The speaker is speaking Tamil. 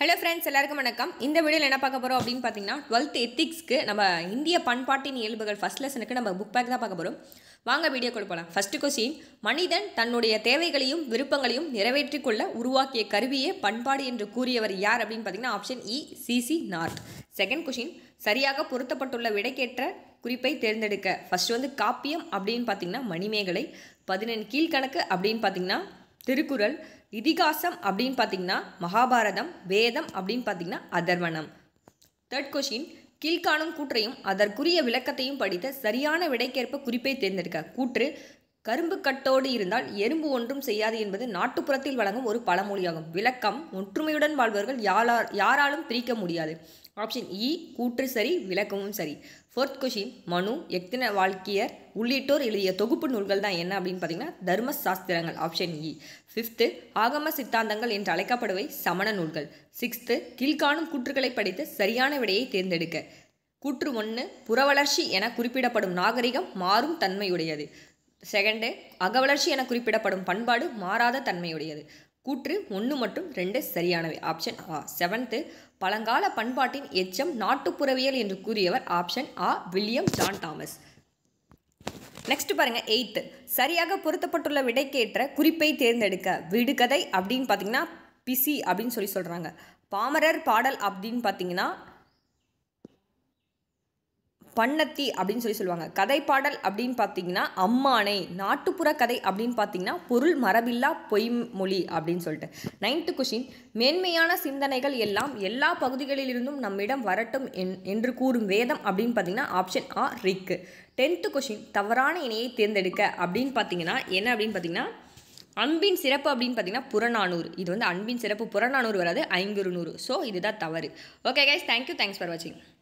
ஹலோ ஃப்ரெண்ட்ஸ் எல்லாருக்கும் வணக்கம் இந்த வீடியோவில் என்ன பார்க்க போகிறோம் அப்படின்னு பார்த்தீங்கன்னா டுவெல்த் எத்திக்ஸ்க்கு நம்ம இந்திய பண்பாட்டின் இயல்புகள் ஃபர்ஸ்ட் லெசனுக்கு நம்ம புக் பேக் தான் பார்க்க போகிறோம் வாங்க வீடியோ கொடுப்பலாம் ஃபர்ஸ்ட் கொஸ்டின் மனிதன் தன்னுடைய தேவைகளையும் விருப்பங்களையும் நிறைவேற்றிக் கொள்ள உருவாக்கிய கருவியே பண்பாடு என்று கூறியவர் யார் அப்படின்னு பார்த்தீங்கன்னா ஆப்ஷன் இ சிசி நார்த் செகண்ட் கொஷின் சரியாக பொருத்தப்பட்டுள்ள விடைக்கேற்ற குறிப்பை தேர்ந்தெடுக்க ஃபர்ஸ்ட் வந்து காப்பியம் அப்படின்னு பார்த்தீங்கன்னா மணிமேகலை பதினெண் கீழ்கணக்கு அப்படின்னு பார்த்தீங்கன்னா திருக்குறள் இதிகாசம் அப்படின்னு பார்த்தீங்கன்னா மகாபாரதம் வேதம் அப்படின்னு பார்த்தீங்கன்னா அதர்வனம் தேர்ட் கொஷின் கீழ்காணும் கூற்றையும் அதற்குரிய விளக்கத்தையும் படித்த சரியான விடைக்கேற்ப குறிப்பை தேர்ந்தெடுக்க கூற்று கரும்பு கட்டோடு இருந்தால் எறும்பு ஒன்றும் செய்யாது என்பது நாட்டுப்புறத்தில் வழங்கும் ஒரு பழமொழியாகும் விளக்கம் ஒற்றுமையுடன் வாழ்பவர்கள் யாரால் யாராலும் பிரிக்க முடியாது ஆப்ஷன் இ கூற்று சரி விளக்கமும் சரி ஃபோர்த் கொஷின் மனு எக்தின வாழ்க்கையர் உள்ளிட்டோர் எழுதிய தொகுப்பு நூல்கள் தான் என்ன அப்படின்னு பார்த்தீங்கன்னா தர்ம சாஸ்திரங்கள் ஆப்ஷன் இ ஃபிஃப்த்து ஆகம சித்தாந்தங்கள் என்று அழைக்கப்படுவை சமண நூல்கள் சிக்ஸ்த்து கீழ்காணும் கூற்றுகளை படித்து சரியான விடையை தேர்ந்தெடுக்க கூற்று ஒன்று புறவளர்ச்சி என குறிப்பிடப்படும் நாகரிகம் மாறும் தன்மையுடையது செகண்டு அகவளர்ச்சி என குறிப்பிடப்படும் பண்பாடு மாறாத தன்மையுடையது கூற்று ஒன்று மற்றும் ரெண்டு சரியானவை ஆப்ஷன் ஆ செவன்த்து பழங்கால பண்பாட்டின் எச்சம் நாட்டுப்புறவியல் என்று கூறியவர் ஆப்ஷன் ஆ வில்லியம் ஜான் தாமஸ் நெக்ஸ்ட் பாருங்க எயித்து சரியாக பொருத்தப்பட்டுள்ள விடைக்கேற்ற குறிப்பை தேர்ந்தெடுக்க விடுகதை அப்படின்னு பார்த்தீங்கன்னா பிசி அப்படின்னு சொல்லி சொல்கிறாங்க பாமரர் பாடல் அப்படின்னு பார்த்தீங்கன்னா பண்ணத்தி அப்படின்னு சொல்லி சொல்லுவாங்க கதை பாடல் அப்படின்னு பார்த்தீங்கன்னா அம்மானை நாட்டுப்புற கதை அப்படின்னு பார்த்தீங்கன்னா பொருள் மரபில்லா பொய்மொழி அப்படின்னு சொல்லிட்டு நைன்த்து கொஷின் மேன்மையான சிந்தனைகள் எல்லாம் எல்லா பகுதிகளிலிருந்தும் நம்மிடம் வரட்டும் என் என்று கூறும் வேதம் அப்படின்னு பார்த்தீங்கன்னா ஆப்ஷன் ஆ ரிக்கு டென்த்து கொஷின் தவறான இணையை தேர்ந்தெடுக்க அப்படின்னு பார்த்தீங்கன்னா என்ன அப்படின்னு பார்த்தீங்கன்னா அன்பின் சிறப்பு அப்படின்னு பார்த்தீங்கன்னா புறநானூறு இது வந்து அன்பின் சிறப்பு புறநானூறு வராது ஐங்குறு நூறு ஸோ இதுதான் தவறு okay guys thank you thanks for வாட்சிங்